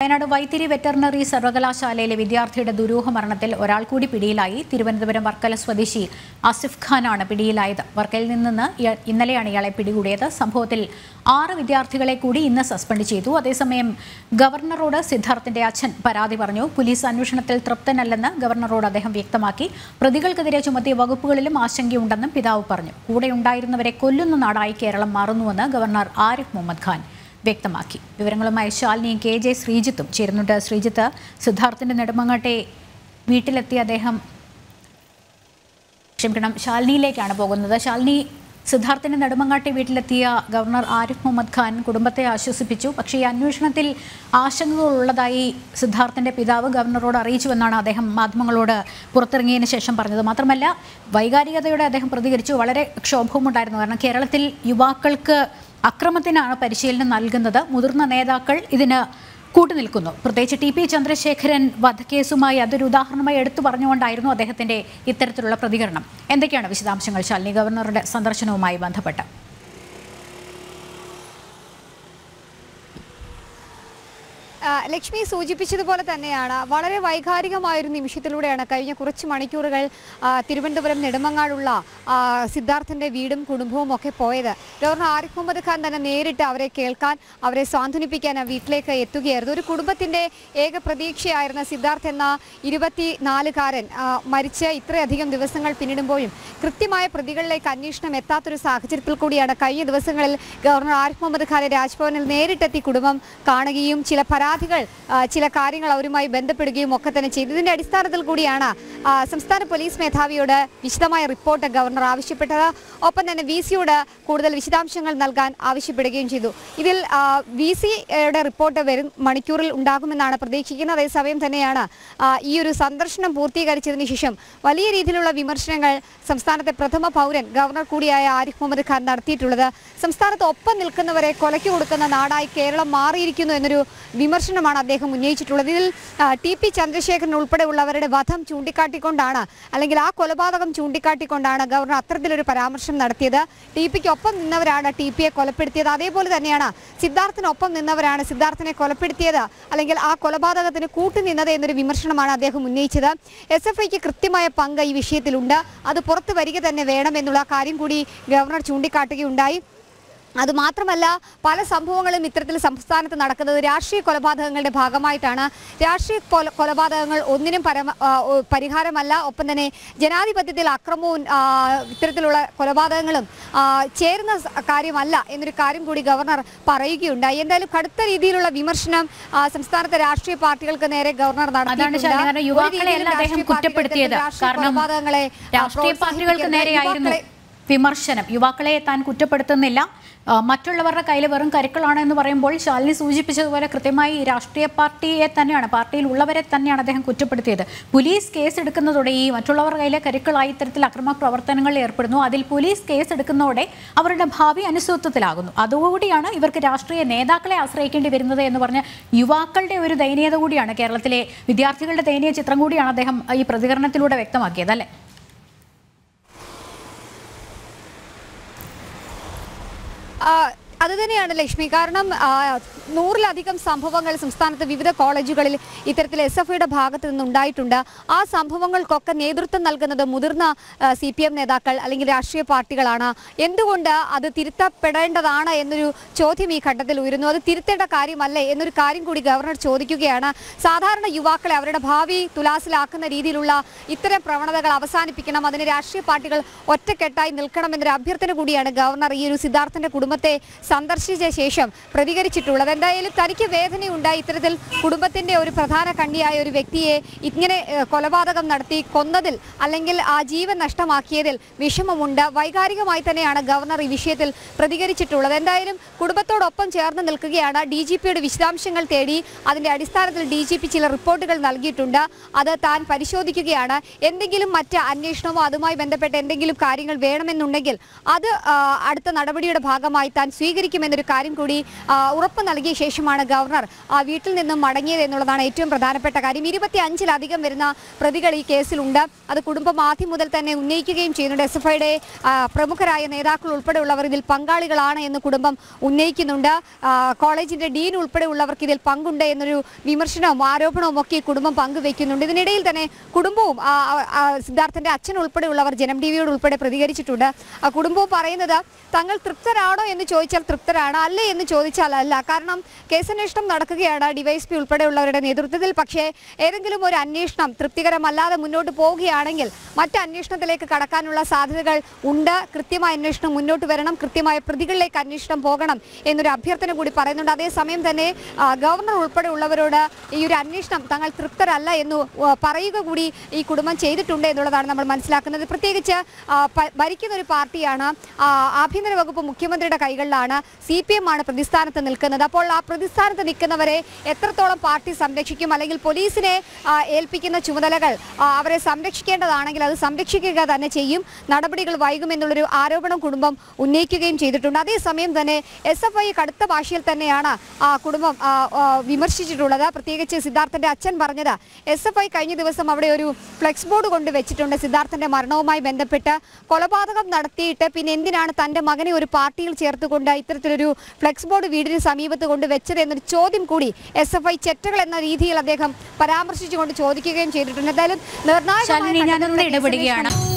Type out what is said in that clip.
Wayanad Vythiri veterinary സർവകലാശാലയിലെ വിദ്യാർത്ഥിയുടെ ദുരൂഹ മരണത്തിൽ ഒരാൾ കൂടി പിടിയിലായി തിരുവനന്തപുരം വർക്കല സ്വദേശി ആസിഫ് ഖാനാണ് പിടിയിലായത് വർക്കലയിൽ നിന്ന് ഇയ- ഇന്നലെയാണ് ഇയാളെ പിടികൂടിയത് സംഭവത്തിൽ ആറ് വിദ്യാർത്ഥികളെ കൂടി ഇന്ന് സസ്പെൻഡ് ചെയ്തു അതേസമയം ഗവർണറോട് സിദ്ധാർത്ഥിന്റെ അച്ഛൻ പരാതി പറഞ്ഞു പോലീസ് അന്വേഷണത്തിൽ തൃപ്തനല്ലെന്ന് ഗവർണറോട് അദ്ദേഹം വ്യക്തമാക്കി പ്രതികൾക്കെതിരെ ചുമത്തിയ വകുപ്പുകളിലും ആശങ്കയുണ്ടെന്നും പിതാവ് പറഞ്ഞു കൂടെയുണ്ടായിരുന്നവരെ കൊല്ലുന്ന നാടായി കേരളം മാറുന്നുവെന്ന് ഗവർണർ ആരിഫ് മുഹമ്മദ് ഖാൻ വ്യക്തമാക്കി വിവരങ്ങളുമായി ശാലിനിയും കെ ജെ ശ്രീജിത്തും ചേരുന്നുണ്ട് ശ്രീജിത്ത് സിദ്ധാർത്ഥിന്റെ നെടുമങ്ങാട്ടെ വീട്ടിലെത്തിയ അദ്ദേഹം ക്ഷമിക്കണം ശാലിനിയിലേക്കാണ് പോകുന്നത് ശാലിനി സിദ്ധാർത്ഥിന്റെ നെടുമങ്ങാട്ടെ വീട്ടിലെത്തിയ ഗവർണർ ആരിഫ് മുഹമ്മദ് ഖാൻ കുടുംബത്തെ ആശ്വസിപ്പിച്ചു പക്ഷേ ഈ അന്വേഷണത്തിൽ ആശങ്കകളുള്ളതായി സിദ്ധാർത്ഥിന്റെ പിതാവ് ഗവർണറോട് അറിയിച്ചുവെന്നാണ് അദ്ദേഹം മാധ്യമങ്ങളോട് പുറത്തിറങ്ങിയതിന് ശേഷം പറഞ്ഞത് മാത്രമല്ല വൈകാരികതയോടെ അദ്ദേഹം പ്രതികരിച്ചു വളരെ ക്ഷോഭവുമുണ്ടായിരുന്നു കാരണം കേരളത്തിൽ യുവാക്കൾക്ക് അക്രമത്തിനാണ് പരിശീലനം നൽകുന്നത് മുതിർന്ന നേതാക്കൾ ഇതിന് കൂട്ടുനിൽക്കുന്നു പ്രത്യേകിച്ച് ടി പി ചന്ദ്രശേഖരൻ വധക്കേസുമായി അതൊരു ഉദാഹരണമായി എടുത്തു പറഞ്ഞുകൊണ്ടായിരുന്നു അദ്ദേഹത്തിന്റെ ഇത്തരത്തിലുള്ള പ്രതികരണം എന്തൊക്കെയാണ് വിശദാംശങ്ങൾ ശാലിനി ഗവർണറുടെ സന്ദർശനവുമായി ബന്ധപ്പെട്ട് ആ, ലക്ഷ്മി സൂചിപ്പിച്ചതുപോലെ തന്നെയാണ് വളരെ വൈകാരികമായ ഒരു നിമിഷത്തിലൂടെയാണ് കഴിഞ്ഞ കുറച്ച് മണിക്കൂറുകൾ ആ, തിരുവനന്തപുരം നെടുമങ്ങാടുള്ള ആ, സിദ്ധാർത്ഥന്റെ വീടും കുടുംബവും ഒക്കെ പോയത് ഗവർണർ ആരിഫ് മുഹമ്മദ് ഖാൻ തന്നെ നേരിട്ട് അവരെ കേൾക്കാൻ അവരെ സാന്ത്വനിപ്പിക്കാൻ ആ വീട്ടിലേക്ക് എത്തുകയായിരുന്നു ഒരു കുടുംബത്തിന്റെ ഏക പ്രതീക്ഷയായിരുന്ന സിദ്ധാർത്ഥ് എന്ന ഇരുപത്തിനാലുകാരൻ ആ, മരിച്ച് ഇത്രയധികം ദിവസങ്ങൾ പിന്നിടുമ്പോഴും കൃത്യമായ പ്രതികളിലേക്ക് അന്വേഷണം എത്താത്തൊരു സാഹചര്യത്തിൽ കൂടിയാണ് കഴിഞ്ഞ ദിവസങ്ങളിൽ ഗവർണർ ആരിഫ് മുഹമ്മദ് ഖാനെ രാജ്ഭവനിൽ നേരിട്ടെത്തി കുടുംബം കാണുകയും ചില പരാതികൾ ആ, ചില കാര്യങ്ങൾ അവരുമായി ബന്ധപ്പെടുകയും ഒക്കെ തന്നെ ചെയ്തു ഇതിന്റെ അടിസ്ഥാനത്തിൽ കൂടിയാണ് ആ, സംസ്ഥാന പോലീസ് മേധാവിയോട് വിശദമായ റിപ്പോർട്ട് ഗവർണർ ആവശ്യപ്പെട്ടത് ഒപ്പം തന്നെ വി സിയോട് കൂടുതൽ വിശദാംശങ്ങൾ നൽകാൻ ആവശ്യപ്പെടുകയും ചെയ്തു ഇതിൽ വി സിയുടെ റിപ്പോർട്ട് വരും മണിക്കൂറിൽ ഉണ്ടാകുമെന്നാണ് പ്രതീക്ഷിക്കുന്നത് അതേസമയം തന്നെയാണ് ആ, ഈ ഒരു സന്ദർശനം പൂർത്തീകരിച്ചതിന് ശേഷം വലിയ രീതിയിലുള്ള വിമർശനങ്ങൾ സംസ്ഥാനത്തെ പ്രഥമ പൗരൻ ഗവർണർ കൂടിയായ ആരിഫ് മുഹമ്മദ് ഖാൻ നടത്തിയിട്ടുള്ളത് സംസ്ഥാനത്ത് ഒപ്പം നിൽക്കുന്നവരെ കൊലയ്ക്ക് കൊടുക്കുന്ന നാടായി കേരളം മാറിയിരിക്കുന്നു എന്നൊരു വിമർശനമാണ് അദ്ദേഹം ഉന്നയിച്ചിട്ടുള്ളത് ഇതിൽ ആ, ടി പി ചന്ദ്രശേഖരൻ ഉൾപ്പെടെയുള്ളവരുടെ വധം ചൂണ്ടിക്കാട്ടിക്കൊണ്ടാണ് അല്ലെങ്കിൽ ആ കൊലപാതകം ചൂണ്ടിക്കാട്ടിക്കൊണ്ടാണ് ഗവർണർ അത്തരത്തിലൊരു പരാമർശം നടത്തിയത് ടി പിക്ക് ഒപ്പം നിന്നവരാണ് ടി പിയെ കൊലപ്പെടുത്തിയത് അതേപോലെ തന്നെയാണ് സിദ്ധാർത്ഥിനൊപ്പം നിന്നവരാണ് സിദ്ധാർത്ഥിനെ കൊലപ്പെടുത്തിയത് അല്ലെങ്കിൽ ആ കൊലപാതകത്തിന് കൂട്ടുനിന്നത് എന്നൊരു വിമർശനമാണ് അദ്ദേഹം ഉന്നയിച്ചത് എസ് എഫ് ഐക്ക് കൃത്യമായ പങ്ക് ഈ വിഷയത്തിലുണ്ട് അത് പുറത്തു വരിക തന്നെ വേണം എന്നുള്ള കാര്യം കൂടി ഗവർണർ ചൂണ്ടിക്കാട്ടുകയുണ്ടായി അതുമാത്രമല്ല പല സംഭവങ്ങളും ഇത്തരത്തിൽ സംസ്ഥാനത്ത് നടക്കുന്നത് രാഷ്ട്രീയ കൊലപാതകങ്ങളുടെ ഭാഗമായിട്ടാണ് രാഷ്ട്രീയ കൊല കൊലപാതകങ്ങൾ ഒന്നിനും പരമ ആ, ഓ, പരിഹാരമല്ല ഒപ്പം തന്നെ ജനാധിപത്യത്തിൽ അക്രമവും ആ, ഇത്തരത്തിലുള്ള കൊലപാതകങ്ങളും ആ, ചേരുന്ന സ- കാര്യമല്ല എന്നൊരു കാര്യം കൂടി ഗവർണർ പറയുകയുണ്ടായി എന്തായാലും കടുത്ത രീതിയിലുള്ള വിമർശനം ആ, സംസ്ഥാനത്തെ രാഷ്ട്രീയ പാർട്ടികൾക്ക് നേരെ ഗവർണർ അതാണ് നടത്തിയിട്ടുണ്ട്. ശാലിനി കാരണം ഒരു യുവാക്കളെ രീതിയിലും അല്ല അദ്ദേഹം രാഷ്ട്രീയ പാർട്ടികൾ കുറ്റപ്പെടുത്തിയത് ഇത്തരത്തിൽ രാഷ്ട്രീയ കാരണം കൊലപാതകങ്ങളെ ആ, രാഷ്ട്രീയ പാർട്ടികൾക്ക് പ്രോത്സാഹിപ്പിക്കരുത്. നേരെയായിരുന്നു യുവാക്കളെ വിമർശനം യുവാക്കളെ താൻ കുറ്റപ്പെടുത്തുന്നില്ല ആ, മറ്റുള്ളവരുടെ കയ്യിൽ വെറും കരുക്കളാണ് എന്ന് പറയുമ്പോൾ ശാലിനി സൂചിപ്പിച്ചതുപോലെ കൃത്യമായി രാഷ്ട്രീയ പാർട്ടിയെ തന്നെയാണ് പാർട്ടിയിൽ ഉള്ളവരെ തന്നെയാണ് അദ്ദേഹം കുറ്റപ്പെടുത്തിയത് പോലീസ് കേസ് എടുക്കുന്നതോടെ ഈ മറ്റുള്ളവരുടെ കയ്യിലെ കരുക്കളായി ഇത്തരത്തിൽ അക്രമ പ്രവർത്തനങ്ങളിൽ ഏർപ്പെടുന്നു അതിൽ പോലീസ് കേസ് എടുക്കുന്നതോടെ അവരുടെ ഭാവി അനിശ്ചിതത്വത്തിലാകുന്നു അതോടുകൂടിയാണ് ഇവർക്ക് രാഷ്ട്രീയ നേതാക്കളെ ആശ്രയിക്കേണ്ടി വരുന്നത് എന്ന് പറഞ്ഞ് യുവാക്കളുടെ ഒരു ദയനീയത കൂടിയാണ് കേരളത്തിലെ വിദ്യാർത്ഥികളുടെ ദയനീയ ചിത്രം കൂടിയാണ് അദ്ദേഹം ഈ പ്രതികരണത്തിലൂടെ വ്യക്തമാക്കിയത് അല്ലേ ആ, അത് തന്നെയാണ് ലക്ഷ്മി കാരണം ആ, നൂറിലധികം സംഭവങ്ങൾ സംസ്ഥാനത്ത് വിവിധ കോളേജുകളിൽ ഇത്തരത്തിൽ എസ് എഫ് ഐയുടെ ഭാഗത്ത് നിന്നുണ്ടായിട്ടുണ്ട് ആ സംഭവങ്ങൾക്കൊക്കെ നേതൃത്വം നൽകുന്നത് മുതിർന്ന സി പി എം നേതാക്കൾ അല്ലെങ്കിൽ രാഷ്ട്രീയ പാർട്ടികളാണ് എന്തുകൊണ്ട് അത് തിരുത്തപ്പെടേണ്ടതാണ് എന്നൊരു ചോദ്യം ഈ ഘട്ടത്തിൽ ഉയരുന്നു അത് തിരുത്തേണ്ട കാര്യമല്ലേ എന്നൊരു കാര്യം കൂടി ഗവർണർ ചോദിക്കുകയാണ് സാധാരണ യുവാക്കളെ അവരുടെ ഭാവി തുലാസിലാക്കുന്ന രീതിയിലുള്ള ഇത്തരം പ്രവണതകൾ അവസാനിപ്പിക്കണം അതിന് രാഷ്ട്രീയ പാർട്ടികൾ ഒറ്റക്കെട്ടായി നിൽക്കണം എന്നൊരു അഭ്യർത്ഥന കൂടിയാണ് ഗവർണർ ഈ ഒരു സിദ്ധാർത്ഥന്റെ കുടുംബത്തെ സന്ദർശിച്ച ശേഷം പ്രതികരിച്ചിട്ടുള്ളത് എന്തായാലും തനിക്ക് വേദനയുണ്ടായി ഇത്തരത്തിൽ കുടുംബത്തിന്റെ ഒരു പ്രധാന കണ്ണിയായ ഒരു വ്യക്തിയെ ഇങ്ങനെ ഏഹ്, കൊലപാതകം നടത്തി കൊന്നതിൽ അല്ലെങ്കിൽ ആ ജീവൻ നഷ്ടമാക്കിയതിൽ വിഷമമുണ്ട് വൈകാരികമായി തന്നെയാണ് ഗവർണർ ഈ വിഷയത്തിൽ പ്രതികരിച്ചിട്ടുള്ളത് എന്തായാലും കുടുംബത്തോടൊപ്പം ചേർന്ന് നിൽക്കുകയാണ് ഡി ജി പിയുടെ വിശദാംശങ്ങൾ തേടി അതിന്റെ അടിസ്ഥാനത്തിൽ ഡി ജി പി ചില റിപ്പോർട്ടുകൾ നൽകിയിട്ടുണ്ട് അത് താൻ പരിശോധിക്കുകയാണ് എന്തെങ്കിലും മറ്റ് അന്വേഷണമോ അതുമായി ബന്ധപ്പെട്ട എന്തെങ്കിലും കാര്യങ്ങൾ വേണമെന്നുണ്ടെങ്കിൽ അത് ആ, അടുത്ത നടപടിയുടെ ഭാഗമായി താൻ സ്വീകരിക്കും സ്വീകരിക്കുമെന്നൊരു കാര്യം കൂടി ആ, ഉറപ്പ് നൽകിയ ശേഷമാണ് ഗവർണർ ആ വീട്ടിൽ നിന്നും മടങ്ങിയത് എന്നുള്ളതാണ് ഏറ്റവും പ്രധാനപ്പെട്ട കാര്യം ഇരുപത്തി അഞ്ചിലധികം വരുന്ന പ്രതികൾ ഈ കേസിലുണ്ട് അത് കുടുംബം ആദ്യം മുതൽ തന്നെ ഉന്നയിക്കുകയും ചെയ്യുന്നുണ്ട് എസ് എഫ് ഐയുടെ പ്രമുഖരായ നേതാക്കൾ ഉൾപ്പെടെയുള്ളവർ ഇതിൽ പങ്കാളികളാണ് എന്ന് കുടുംബം ഉന്നയിക്കുന്നുണ്ട് ആ, കോളേജിന്റെ ഡീൻ ഉൾപ്പെടെയുള്ളവർക്ക് ഇതിൽ പങ്കുണ്ട് എന്നൊരു വിമർശനവും ആരോപണവും ഒക്കെ ഈ കുടുംബം പങ്കുവെക്കുന്നുണ്ട് ഇതിനിടയിൽ തന്നെ കുടുംബവും ആ, ആ, ആ, സിദ്ധാർത്ഥന്റെ അച്ഛൻ ഉൾപ്പെടെയുള്ളവർ ജനം ടി വിയോട് ഉൾപ്പെടെ പ്രതികരിച്ചിട്ടുണ്ട് ആ കുടുംബവും പറയുന്നത് തങ്ങൾ തൃപ്തരാണോ എന്ന് ചോദിച്ചാൽ തൃപ്തരാണ് അല്ലേ എന്ന് ചോദിച്ചാൽ അല്ല കാരണം കേസന്വേഷണം നടക്കുകയാണ് ഡിവൈഎസ്പി ഉൾപ്പെടെയുള്ളവരുടെ നേതൃത്വത്തിൽ പക്ഷേ ഏതെങ്കിലും ഒരു അന്വേഷണം തൃപ്തികരമല്ലാതെ മുന്നോട്ട് പോവുകയാണെങ്കിൽ മറ്റ് അന്വേഷണത്തിലേക്ക് കടക്കാനുള്ള സാധ്യതകൾ ഉണ്ട് കൃത്യമായ അന്വേഷണം മുന്നോട്ട് വരണം കൃത്യമായ പ്രതികളിലേക്ക് അന്വേഷണം പോകണം എന്നൊരു അഭ്യർത്ഥന കൂടി പറയുന്നുണ്ട് അതേസമയം തന്നെ ആ, ഗവർണർ ഉൾപ്പെടെയുള്ളവരോട് ഈ ഒരു അന്വേഷണം തങ്ങൾ തൃപ്തരല്ല എന്ന് ആ, പറയുക കൂടി ഈ കുടുംബം ചെയ്തിട്ടുണ്ട് എന്നുള്ളതാണ് നമ്മൾ മനസ്സിലാക്കുന്നത് പ്രത്യേകിച്ച് ആ, പ- ഭരിക്കുന്ന ഒരു പാർട്ടിയാണ് ആ, ആഭ്യന്തര വകുപ്പ് മുഖ്യമന്ത്രിയുടെ കൈകളിലാണ് സി പി എം ആണ് പ്രതിസ്ഥാനത്ത് നിൽക്കുന്നത് അപ്പോൾ ആ പ്രതിസ്ഥാനത്ത് നിൽക്കുന്നവരെ എത്രത്തോളം പാർട്ടി സംരക്ഷിക്കും അല്ലെങ്കിൽ പോലീസിനെ ആ, ഏൽപ്പിക്കുന്ന ചുമതലകൾ ആ, അവരെ സംരക്ഷിക്കേണ്ടതാണെങ്കിൽ അത് സംരക്ഷിക്കുക തന്നെ ചെയ്യും നടപടികൾ വൈകുമെന്നുള്ളൊരു ആരോപണം കുടുംബം ഉന്നയിക്കുകയും ചെയ്തിട്ടുണ്ട് അതേസമയം തന്നെ എസ് എഫ് ഐ കടുത്ത ഭാഷയിൽ തന്നെയാണ് ആ കുടുംബം ആ, ആ, വിമർശിച്ചിട്ടുള്ളത് പ്രത്യേകിച്ച് സിദ്ധാർത്ഥന്റെ അച്ഛൻ പറഞ്ഞത് എസ് എഫ് ഐ കഴിഞ്ഞ ദിവസം അവിടെ ഒരു ഫ്ലെക്സ് ബോർഡ് കൊണ്ട് വെച്ചിട്ടുണ്ട് സിദ്ധാർത്ഥന്റെ മരണവുമായി ബന്ധപ്പെട്ട് കൊലപാതകം നടത്തിയിട്ട് പിന്നെ എന്തിനാണ് തന്റെ മകനെ ഒരു പാർട്ടിയിൽ ചേർത്തുകൊണ്ട് ഇത്തരത്തിലൊരു ഫ്ലെക്സ് ബോർഡ് വീടിന് സമീപത്ത് കൊണ്ട് വെച്ചത് എന്നൊരു ചോദ്യം കൂടി എസ് എഫ് ഐ ചെറ്റകൾ എന്ന രീതിയിൽ അദ്ദേഹം പരാമർശിച്ചുകൊണ്ട് ചോദിക്കുകയും ചെയ്തിട്ടുണ്ട് എന്തായാലും നിർണായകമായ ശാലിനി ഞാനൊന്ന് ഘട്ടത്തിലൂടെ ഇടപെടുകയാണ് കേസന്വേഷണം